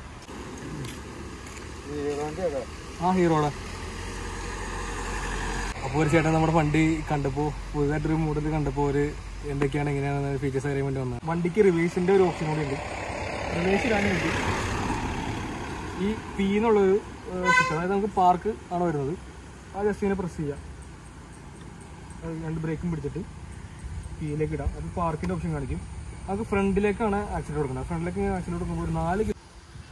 [SPEAKER 2] ഹീറോൻ്റെ
[SPEAKER 1] ആ ഹീറോടെ അപ്പോൾ ഒരു ചേട്ടൻ നമ്മുടെ വണ്ടി കണ്ടപ്പോൾ പുതുതായിട്ടൊരു മോഡൽ കണ്ടപ്പോൾ ഒരു എന്തൊക്കെയാണ് എങ്ങനെയാണ് ഫീച്ചേഴ്സ് അറിയാൻ വേണ്ടി വന്നത് വണ്ടിക്ക് റിവേഴ്സിൻ്റെ ഒരു ഓപ്ഷൻ കൂടി ഉണ്ട് റിവേഴ്സ് ഇടാൻ വേണ്ടി ഈ പി എന്നുള്ളൊരു സിസ്റ്റം അതായത് നമുക്ക് പാർക്ക് ആണ് വരുന്നത് ആ ജസ്റ്റ് ഇങ്ങനെ പ്രസ് ചെയ്യാം അത് രണ്ട് ബ്രേക്കും പിടിച്ചിട്ട് പിയിലേക്ക് ഇടാം അത് പാർക്കിൻ്റെ ഓപ്ഷൻ കാണിക്കും നമുക്ക് ഫ്രണ്ടിലേക്കാണ് ആക്സിഡൻറ്റ് കൊടുക്കുന്നത് ഫ്രണ്ടിലേക്ക് ആക്സിഡൻറ്റ് കൊടുക്കുമ്പോൾ ഒരു നാല് കി-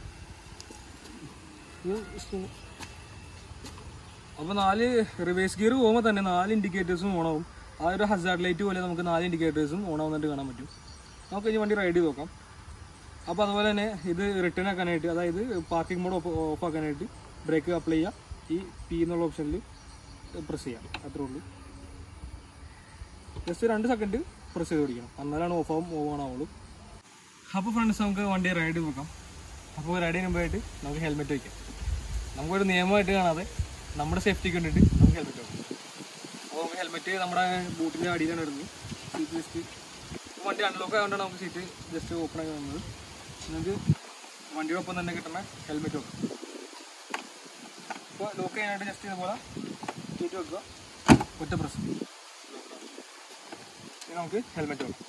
[SPEAKER 1] ഇത് just ഒന്ന് അപ്പോൾ നാല് റിവേഴ്സ് ഗിയർ പോകുമ്പോൾ തന്നെ നാല് ഇൻഡിക്കേറ്റേഴ്സും ഓണാവും ആ ഒരു ഹസാർഡ് ലൈറ്റ് പോലെ നമുക്ക് നാല് ഇൻഡിക്കേറ്റേഴ്സും ഓൺ ആവുന്നതായിട്ട് കാണാൻ പറ്റും നമുക്ക് ഇനി വണ്ടി റൈഡ് ചെയ്ത് നോക്കാം അപ്പോൾ അതുപോലെ തന്നെ ഇത് റിട്ടേൺ ആക്കാനായിട്ട് അതായത് പാർക്കിംഗ് മോഡ് ഓഫ് ആക്കാനായിട്ട് ബ്രേക്ക് അപ്ലൈ ചെയ്യുക ഈ പി എന്നുള്ള ഓപ്ഷനിൽ പ്രസ് ചെയ്യാം അത്രേ ഉള്ളൂ ജസ്റ്റ് രണ്ട് സെക്കൻഡ് പ്രസ് ചെയ്ത് പിടിക്കണം എന്നാലാണ് ഓഫ് ആവും ഓഫ് ഓൺ ആവുള്ളൂ അപ്പോൾ ഫ്രണ്ട്സ് നമുക്ക് വണ്ടി റൈഡ് ചെയ്ത് നോക്കാം അപ്പോൾ റൈഡ് ചെയ്യുന്ന മുമ്പായിട്ട് നമുക്ക് ഹെൽമെറ്റ് വയ്ക്കാം നമുക്കൊരു നിയമമായിട്ട് കാണാതെ നമ്മുടെ സേഫ്റ്റിക്ക് വേണ്ടിയിട്ട് നമുക്ക് ഹെൽമെറ്റ് വെക്കാം അപ്പോൾ നമുക്ക് ഹെൽമെറ്റ് നമ്മുടെ ബൂട്ടിൻ്റെ അടിയിലാണ് വരുന്നത് സീറ്റ് ജസ്റ്റ് വണ്ടി അൺലോക്ക് ആയതുകൊണ്ടാണ് നമുക്ക് സീറ്റ് ജസ്റ്റ് ഓപ്പൺ ആയി വന്നത് നമുക്ക് വണ്ടിയുടെ ഒപ്പം തന്നെ കിട്ടുന്ന ഹെൽമെറ്റ് വെക്കാം അപ്പോൾ ലോക്ക് ചെയ്യാനായിട്ട് ജസ്റ്റ് ഇതുപോലെ സീറ്റ് വെക്കുക ഒറ്റ പ്രസ് ഇനി നമുക്ക് ഹെൽമെറ്റ് വെക്കാം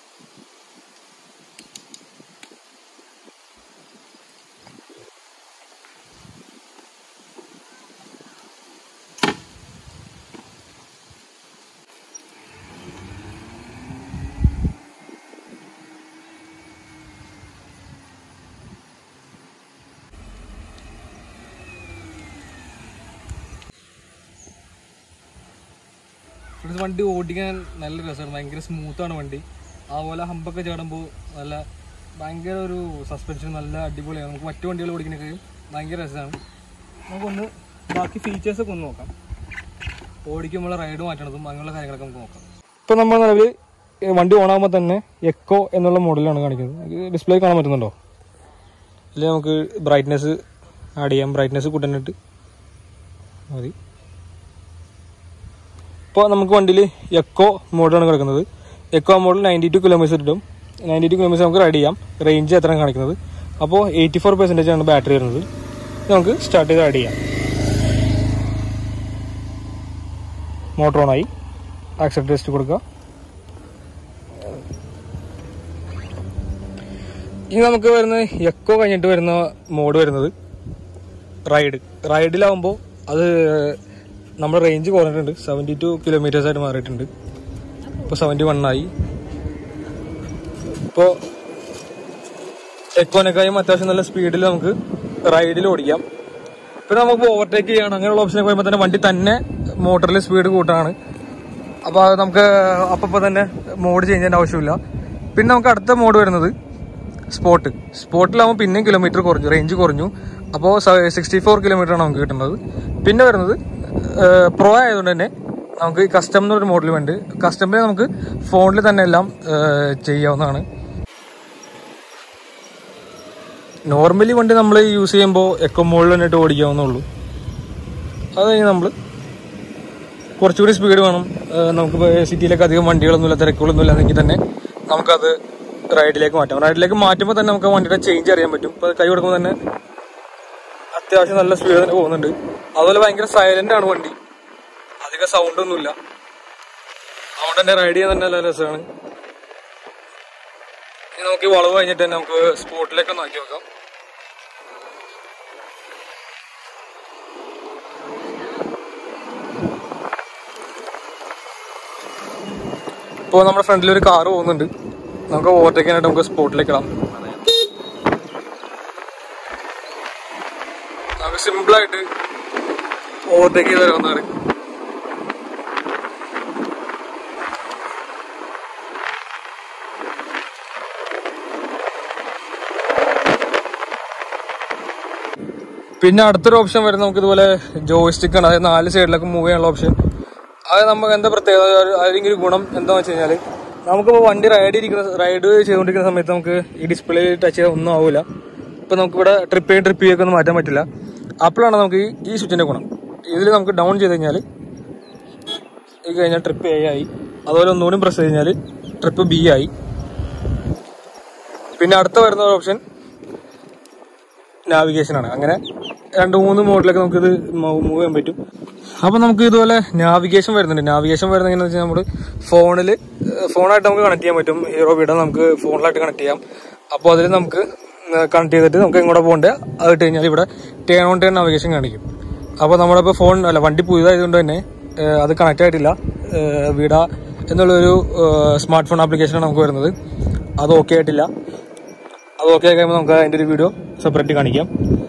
[SPEAKER 1] ഫ്രണ്ട്സ് വണ്ടി ഓടിക്കാൻ നല്ല രസമാണ് ഭയങ്കര സ്മൂത്താണ് വണ്ടി അതുപോലെ ഹമ്പൊക്കെ ചാടുമ്പോൾ നല്ല ഭയങ്കര ഒരു സസ്പെൻഷൻ നല്ല അടിപൊളിയാണ് നമുക്ക് മറ്റു വണ്ടികൾ ഓടിക്കുന്നൊക്കെ ഭയങ്കര രസമാണ് നമുക്കൊന്ന് ബാക്കി ഫീച്ചേഴ്സൊക്കെ ഒന്ന് നോക്കാം ഓടിക്കുമ്പോൾ റൈഡ് മാറ്റണതും അങ്ങനെയുള്ള കാര്യങ്ങളൊക്കെ നമുക്ക് നോക്കാം ഇപ്പോൾ നമ്മൾ നിലവിൽ വണ്ടി ഓണാകുമ്പോൾ തന്നെ എക്കോ എന്നുള്ള മോഡലാണ് കാണിക്കുന്നത് ഡിസ്പ്ലേ കാണാൻ പറ്റുന്നുണ്ടോ ഇതിൽ നമുക്ക് ബ്രൈറ്റ്നെസ് ആഡ് ചെയ്യാം ബ്രൈറ്റ്നെസ് കൂട്ടാനായിട്ട് മതി ഇപ്പോൾ നമുക്ക് വണ്ടിയിൽ എക്കോ മോഡാണ് കിടക്കുന്നത് eco model ninety two kilometre കിട്ടും നയൻറ്റി ടു കിലോമീറ്റർ നമുക്ക് റൈഡ് ചെയ്യാം റേഞ്ച് എത്രയാണ് കാണിക്കുന്നത് അപ്പോൾ എയ്റ്റി ഫോർ പെർസെൻറ്റേജ് ആണ് ബാറ്ററി വരുന്നത് ഇത് നമുക്ക് സ്റ്റാർട്ട് ചെയ്ത് റൈഡ് ചെയ്യാം മോട്ടർ ഓൺ ആയി ആക്സെപ്റ്റ് ടെസ്റ്റ് കൊടുക്കുക ഇനി നമുക്ക് വരുന്ന എക്കോ കഴിഞ്ഞിട്ട് വരുന്ന മോഡ് വരുന്നത് റൈഡ് റൈഡിലാവുമ്പോൾ അത് നമ്മുടെ റേഞ്ച് കുറഞ്ഞിട്ടുണ്ട് സെവൻറ്റി ടു കിലോമീറ്റേഴ്സ് ആയിട്ട് മാറിയിട്ടുണ്ട് ഇപ്പോൾ സെവൻറ്റി വൺ ആയി ഇപ്പോൾ എക്കോനേക്കായും അത്യാവശ്യം നല്ല സ്പീഡിൽ നമുക്ക് റൈഡിൽ ഓടിക്കാം പിന്നെ നമുക്ക് ഓവർടേക്ക് ചെയ്യണം അങ്ങനെയുള്ള ഓപ്ഷനൊക്കെ വരുമ്പോൾ തന്നെ വണ്ടി തന്നെ മോട്ടറിൽ സ്പീഡ് കൂട്ടാണ് അപ്പോൾ അത് നമുക്ക് അപ്പോൾ തന്നെ മോഡ് ചേഞ്ച് ചെയ്യേണ്ട ആവശ്യമില്ല പിന്നെ നമുക്ക് അടുത്ത മോഡ് വരുന്നത് സ്പോട്ട് സ്പോട്ടിലാകുമ്പോൾ പിന്നെയും കിലോമീറ്റർ കുറഞ്ഞു റേഞ്ച് കുറഞ്ഞു അപ്പോൾ സിക്സ്റ്റി ഫോർ കിലോമീറ്റർ ആണ് നമുക്ക് കിട്ടുന്നത് പിന്നെ വരുന്നത് പ്രോ ആയതുകൊണ്ട് തന്നെ നമുക്ക് കസ്റ്റം എന്നൊരു മോഡൽ വേണ്ട കസ്റ്റമിൽ നമുക്ക് ഫോണിൽ തന്നെ എല്ലാം ഏഹ്, ചെയ്യാവുന്നതാണ് നോർമലി വണ്ടി നമ്മൾ യൂസ് ചെയ്യുമ്പോൾ എക്കോ മോഡിൽ തന്നെയിട്ട് ഓടിക്കാവുന്നുള്ളൂ അത് കഴിഞ്ഞ് നമ്മൾ കുറച്ചുകൂടി സ്പീഡ് വേണം ഏഹ് നമുക്ക് സിറ്റിയിലൊക്കെ അധികം വണ്ടികളൊന്നുമില്ല തിരക്കുകളൊന്നുമില്ല എന്നെങ്കിൽ തന്നെ നമുക്കത് റൈഡിലേക്ക് മാറ്റാം റൈഡിലേക്ക് മാറ്റുമ്പോൾ തന്നെ നമുക്ക് ആ വണ്ടിയുടെ ചേഞ്ച് അറിയാൻ പറ്റും ഇപ്പോൾ കൈ കൊടുക്കുമ്പോൾ തന്നെ അത്യാവശ്യം നല്ല സ്പീഡ് തന്നെ പോകുന്നുണ്ട് അതുപോലെ ഭയങ്കര സൈലന്റ് ആണ് വണ്ടി അധികം സൗണ്ട് ഒന്നുമില്ല അതുകൊണ്ട് തന്നെ റൈഡ് ചെയ്യാൻ തന്നെ നല്ല രസമാണ് ഇനി നമുക്ക് ഈ വളവ് കഴിഞ്ഞിട്ട് തന്നെ നമുക്ക് സ്പോട്ടിലേക്ക് ഒന്ന് ആക്കി നോക്കാം ഇപ്പോൾ നമ്മുടെ ഫ്രണ്ടിൽ ഒരു കാറ് പോകുന്നുണ്ട് നമുക്ക് ഓവർടേക്ക് ചെയ്യാനായിട്ട് നമുക്ക് സ്പോട്ടിലേക്ക് ഇടാം നമുക്ക് സിമ്പിളായിട്ട് ഓവർടേക്ക് ചെയ്ത് വരാവുന്നതാണ് പിന്നെ അടുത്തൊരു ഓപ്ഷൻ വരുന്നത് നമുക്ക് ഇതുപോലെ ജോയിസ്റ്റിക് ആണ് അതായത് നാല് സൈഡിലൊക്കെ മൂവ് ചെയ്യാനുള്ള ഓപ്ഷൻ അത് നമുക്ക് എന്താ പ്രത്യേകത അല്ലെങ്കിൽ ഒരു ഗുണം എന്താണെന്ന് വെച്ച് കഴിഞ്ഞാൽ നമുക്കിപ്പോൾ വണ്ടി റൈഡ് ഇരിക്കുന്ന റൈഡ് ചെയ്തുകൊണ്ടിരിക്കുന്ന സമയത്ത് നമുക്ക് ഈ ഡിസ്പ്ലേ ടച്ച് ചെയ്താൽ ഒന്നും ആവില്ല ഇപ്പം നമുക്കിവിടെ ട്രിപ്പ് ചെയ്യും ട്രിപ്പ് ചെയ്യൊക്കെ ഒന്നും മാറ്റാൻ പറ്റില്ല അപ്പോഴാണ് നമുക്ക് ഈ ഈ സ്വിച്ചിൻ്റെ ഗുണം ഇതിൽ നമുക്ക് ഡൗൺ ചെയ്ത് കഴിഞ്ഞാൽ ഈ കഴിഞ്ഞാൽ ട്രിപ്പ് എ ആയി അതുപോലെ ഒന്നുകൂടി പ്രസ് ചെയ്ത് കഴിഞ്ഞാൽ ട്രിപ്പ് ബി ആയി പിന്നെ അടുത്ത വരുന്ന ഒരു ഓപ്ഷൻ നാവിഗേഷൻ ആണ് അങ്ങനെ രണ്ട് മൂന്ന് മോഡിലൊക്കെ നമുക്കിത് മൂവ് ചെയ്യാൻ പറ്റും അപ്പൊ നമുക്ക് ഇതുപോലെ നാവിഗേഷൻ വരുന്നുണ്ട് നാവിഗേഷൻ വരുന്നത് എങ്ങനെയാണെന്ന് വെച്ചാൽ നമ്മൾ ഫോണിൽ ഫോണായിട്ട് നമുക്ക് കണക്ട് ചെയ്യാൻ പറ്റും ഹീറോ വീട് നമുക്ക് ഫോണിലായിട്ട് കണക്ട് ചെയ്യാം അപ്പോൾ അതിൽ നമുക്ക് കണക്ട് ചെയ്തിട്ട് നമുക്ക് എങ്ങോട്ട് പോകണ്ടേ അത് ഇട്ട് കഴിഞ്ഞാൽ ഇവിടെ ടേൺ ഓൺ ടേൺ നാവിഗേഷൻ കാണിക്കും അപ്പോൾ നമ്മളിപ്പോൾ ഫോൺ അല്ല വണ്ടി പുതിയതായതുകൊണ്ട് തന്നെ ഏഹ്, അത് കണക്ട് ആയിട്ടില്ല ഏഹ്, വീട എന്നുള്ളൊരു സ്മാർട്ട് ഫോൺ ആപ്ലിക്കേഷനാണ് നമുക്ക് വരുന്നത് അത് ഓക്കെ ആയിട്ടില്ല അത് ഓക്കെ ആയി കഴിയുമ്പോൾ നമുക്ക് അതിൻ്റെ ഒരു വീഡിയോ സെപ്പറേറ്റ് കാണിക്കാം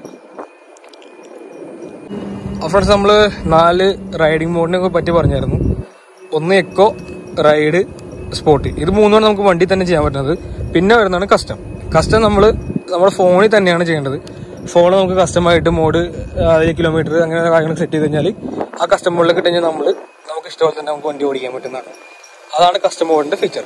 [SPEAKER 1] ഫ്രണ്ട്സ് നമ്മൾ നാല് റൈഡിങ് മോഡിനെ പറ്റി പറഞ്ഞായിരുന്നു ഒന്ന് എക്കോ റൈഡ് സ്പോട്ട് ഇത് മൂന്നാണ് നമുക്ക് വണ്ടി തന്നെ ചെയ്യാൻ പറ്റുന്നത് പിന്നെ വരുന്നതാണ് കസ്റ്റം കസ്റ്റം നമ്മൾ നമ്മുടെ ഫോണിൽ തന്നെയാണ് ചെയ്യേണ്ടത് ഫോൺ നമുക്ക് കസ്റ്റമായിട്ട് മോഡ് അതിൽ കിലോമീറ്റർ അങ്ങനെ കാര്യങ്ങൾ സെറ്റ് ചെയ്ത് കഴിഞ്ഞാൽ ആ കസ്റ്റം മോഡിലേക്ക് ഇട്ട് കഴിഞ്ഞാൽ നമ്മൾ നമുക്ക് ഇഷ്ടപോലെ തന്നെ നമുക്ക് വണ്ടി ഓടിക്കാൻ പറ്റുന്നതാണ് അതാണ് കസ്റ്റം മോഡിന്റെ ഫീച്ചർ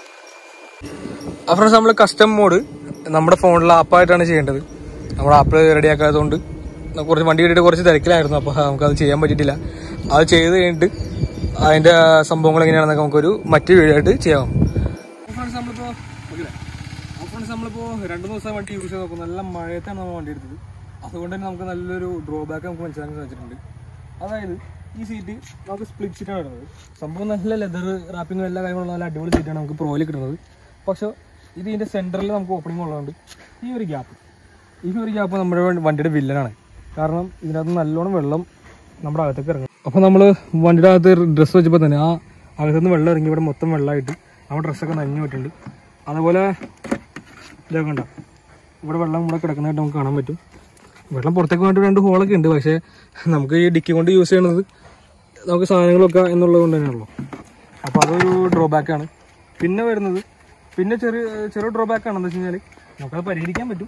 [SPEAKER 1] ഫ്രണ്ട്സ് നമ്മൾ കസ്റ്റം മോഡ് നമ്മുടെ ഫോണിൽ ആപ്പായിട്ടാണ് ചെയ്യേണ്ടത് നമ്മുടെ ആപ്പ് റെഡി ആക്കാത്തതുകൊണ്ട് കുറച്ച് വണ്ടി കിട്ടിയിട്ട് കുറച്ച് തിരക്കിലായിരുന്നു അപ്പോൾ നമുക്കത് ചെയ്യാൻ പറ്റിയിട്ടില്ല അത് ചെയ്ത് കഴിഞ്ഞിട്ട് അതിന്റെ സംഭവങ്ങൾ എങ്ങനെയാണെന്നൊക്കെ നമുക്കൊരു മറ്റു വീഡിയോ ആയിട്ട് ചെയ്യാം ഫ്രണ്ട്സ് നമ്മളിപ്പോ ഫ്രണ്ട്സ് നമ്മളിപ്പോ രണ്ടു ദിവസം വണ്ടി യൂസ് ചെയ്ത് നോക്കും നല്ല മഴയത്താണ് നമ്മൾ വണ്ടി എടുത്തത് അതുകൊണ്ട് തന്നെ നമുക്ക് നല്ലൊരു ഡ്രോബാക്ക് നമുക്ക് മനസ്സിലാക്കാൻ സാധിച്ചിട്ടുണ്ട് അതായത് ഈ സീറ്റ് നമുക്ക് സ്പ്ലിറ്റ് സീറ്റാണ് വരുന്നത് സംഭവം നല്ല ലെതർ റാപ്പിങ്ങും എല്ലാ കാര്യങ്ങളും നല്ല അടിപൊളി സീറ്റാണ് നമുക്ക് പ്രോയിൽ കിട്ടുന്നത് പക്ഷെ ഇത് ഇതിന്റെ സെന്ററിൽ നമുക്ക് ഓപ്പണിംഗ് ഉള്ളതുകൊണ്ട് ഈ ഒരു ഗ്യാപ്പ് ഈ ഒരു ഗ്യാപ്പ് നമ്മുടെ വണ്ടി- വണ്ടിയുടെ വില്ലനാണ് കാരണം ഇതിനകത്ത് നല്ലോണം വെള്ളം നമ്മുടെ അകത്തേക്ക് ഇറങ്ങും അപ്പോൾ നമ്മൾ വണ്ടിയുടെ അകത്ത് ഡ്രസ്സ് വെച്ചപ്പോൾ തന്നെ ആ അകത്തുനിന്ന് വെള്ളം ഇറങ്ങി ഇവിടെ മൊത്തം വെള്ളമായിട്ട് നമ്മുടെ ഡ്രസ്സൊക്കെ നനഞ്ഞു പോയിട്ടുണ്ട് അതുപോലെ ഇതൊക്കെ കണ്ടോ ഇവിടെ വെള്ളം ഇവിടെ കിടക്കുന്നതായിട്ട് നമുക്ക് കാണാൻ പറ്റും വെള്ളം പുറത്തേക്ക് വേണ്ടി രണ്ട് ഹോളൊക്കെ ഉണ്ട് പക്ഷേ നമുക്ക് ഈ ഡിക്കി കൊണ്ട് യൂസ് ചെയ്യണത് നമുക്ക് സാധനങ്ങളൊക്കെ എന്നുള്ളത് കൊണ്ട് തന്നെയാണല്ലോ അപ്പോൾ അതൊരു ഡ്രോബാക്ക് ആണ് പിന്നെ വരുന്നത് പിന്നെ ചെറിയ ചെറിയ ഡ്രോബാക്ക് ആണെന്ന് വെച്ച് കഴിഞ്ഞാൽ നമുക്കത് പരിഹരിക്കാൻ പറ്റും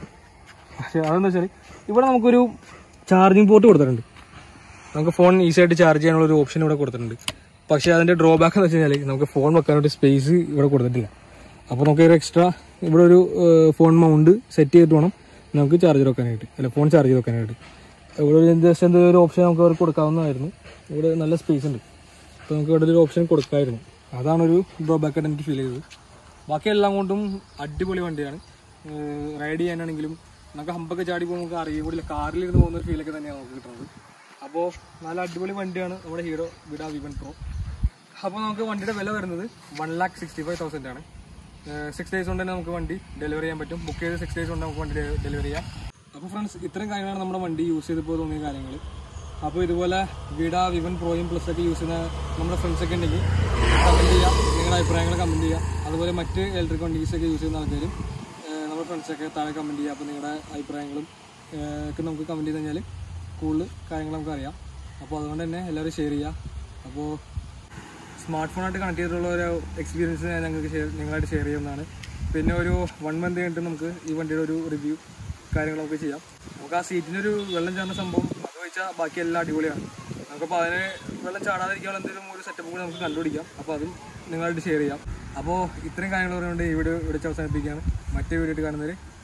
[SPEAKER 1] പക്ഷേ അതെന്താ വെച്ചാൽ ഇവിടെ നമുക്കൊരു ചാർജിങ് പോർട്ട് കൊടുത്തിട്ടുണ്ട് നമുക്ക് ഫോൺ ഈസി ആയിട്ട് ചാർജ് ചെയ്യാനുള്ള ഒരു ഓപ്ഷൻ ഇവിടെ കൊടുത്തിട്ടുണ്ട് പക്ഷേ അതിന്റെ ഡ്രോബാക്ക് എന്ന് വെച്ച് കഴിഞ്ഞാൽ നമുക്ക് ഫോൺ വെക്കാനായിട്ട് സ്പേസ് ഇവിടെ കൊടുത്തിട്ടില്ല അപ്പോൾ നമുക്ക് ഒരു എക്സ്ട്രാ ഇവിടെ ഒരു ഫോൺ മൗണ്ട് സെറ്റ് ചെയ്തിട്ട് വേണം നമുക്ക് ചാർജർ വെക്കാനായിട്ട് അല്ല ഫോൺ ചാർജ് ചെയ്ത് വെക്കാനായിട്ട് ഇവിടെ ഒരു ജസ്റ്റ് എന്തെങ്കിലും ഒരു ഓപ്ഷൻ നമുക്ക് അവർക്ക് കൊടുക്കാവുന്നതായിരുന്നു ഇവിടെ നല്ല സ്പേസ് ഉണ്ട് അപ്പോൾ നമുക്ക് ഇവിടെ ഒരു ഓപ്ഷൻ കൊടുക്കാമായിരുന്നു അതാണ് ഒരു ഡ്രോബാക്ക് ആയിട്ട് എനിക്ക് ഫീൽ ചെയ്തത് ബാക്കി എല്ലാം കൊണ്ടും അടിപൊളി വണ്ടിയാണ് റൈഡ് ചെയ്യാനാണെങ്കിലും നമുക്ക് ഹമ്പൊക്കെ ചാടി പോകുമ്പോൾ നമുക്ക് അറിയാൻ കൂടില്ല കാറിലിരുന്ന് പോകുന്ന ഒരു ഫീലൊക്കെ തന്നെയാണ് നമുക്ക് കിട്ടുന്നത് അപ്പോൾ നല്ല അടിപൊളി വണ്ടിയാണ് നമ്മുടെ ഹീറോ വിഡ വിവൻ പ്രോ അപ്പോൾ നമുക്ക് വണ്ടിയുടെ വില വരുന്നത് one lakh sixty five thousand ആണ് സിക്സ് ഡേയ്സ് കൊണ്ട് തന്നെ നമുക്ക് വണ്ടി ഡെലിവറി ചെയ്യാൻ പറ്റും ബുക്ക് ചെയ്ത് സിക്സ് ഡേയ്സ് കൊണ്ട് നമുക്ക് വണ്ടി ഡെലിവറി ചെയ്യാം അപ്പോൾ ഫ്രണ്ട്സ് ഇത്രയും കാര്യങ്ങളാണ് നമ്മുടെ വണ്ടി യൂസ് ചെയ്തപ്പോൾ തോന്നിയ കാര്യങ്ങൾ അപ്പോൾ ഇതുപോലെ വിഡ വിവൻ പ്രോയും പ്ലസ് ഒക്കെ യൂസ് ചെയ്യുന്ന നമ്മുടെ ഫ്രണ്ട്സ് ഒക്കെ ഉണ്ടെങ്കിൽ കമൻറ്റ് ചെയ്യുക നിങ്ങളുടെ അഭിപ്രായങ്ങൾ കമൻറ്റ് ചെയ്യുക അതുപോലെ മറ്റ് ഇലക്ട്രിക് വണ്ടീസ് ഒക്കെ യൂസ് ചെയ്യുന്ന ആൾക്കാരും ഏഹ് നമ്മുടെ ഫ്രണ്ട്സൊക്കെ താഴെ കമൻറ്റ് ചെയ്യുക അപ്പോൾ നിങ്ങളുടെ അഭിപ്രായങ്ങളും ഏഹ് ഒക്കെ നമുക്ക് കമൻറ്റ് ചെയ്ത് കഴിഞ്ഞാൽ കൂടുതൽ കാര്യങ്ങൾ നമുക്ക് അറിയാം അപ്പോൾ അതുകൊണ്ട് തന്നെ എല്ലാവരും ഷെയർ ചെയ്യുക അപ്പോൾ സ്മാർട്ട് ഫോണായിട്ട് കണക്ട് ചെയ്തിട്ടുള്ള ഒരു എക്സ്പീരിയൻസ് ഞാൻ ഞങ്ങൾക്ക് ഷെയർ നിങ്ങളായിട്ട് ഷെയർ ചെയ്യുന്നതാണ് പിന്നെ ഒരു വൺ മന്ത് കഴിഞ്ഞിട്ട് നമുക്ക് ഈ വണ്ടിയുടെ ഒരു റിവ്യൂ കാര്യങ്ങളൊക്കെ ചെയ്യാം നമുക്ക് ആ സീറ്റിനൊരു വെള്ളം ചാടുന്ന സംഭവം അത് വെച്ചാൽ ബാക്കി എല്ലാം അടിപൊളിയാണ് നമുക്കപ്പോൾ അതിന് വെള്ളം ചാടാതിരിക്കാനുള്ള എന്തെങ്കിലും ഒരു സെറ്റപ്പ് കൂടി നമുക്ക് കണ്ടുപിടിക്കാം അപ്പോൾ അതും നിങ്ങളായിട്ട് ഷെയർ ചെയ്യാം അപ്പോൾ ഇത്രയും കാര്യങ്ങൾ പറഞ്ഞുകൊണ്ട് ഈ വീഡിയോ ഇവിടെ വെച്ച് അവസാനിപ്പിക്കുകയാണ് മറ്റേ വീഡിയോ ആയിട്ട് കാണുന്നവരെ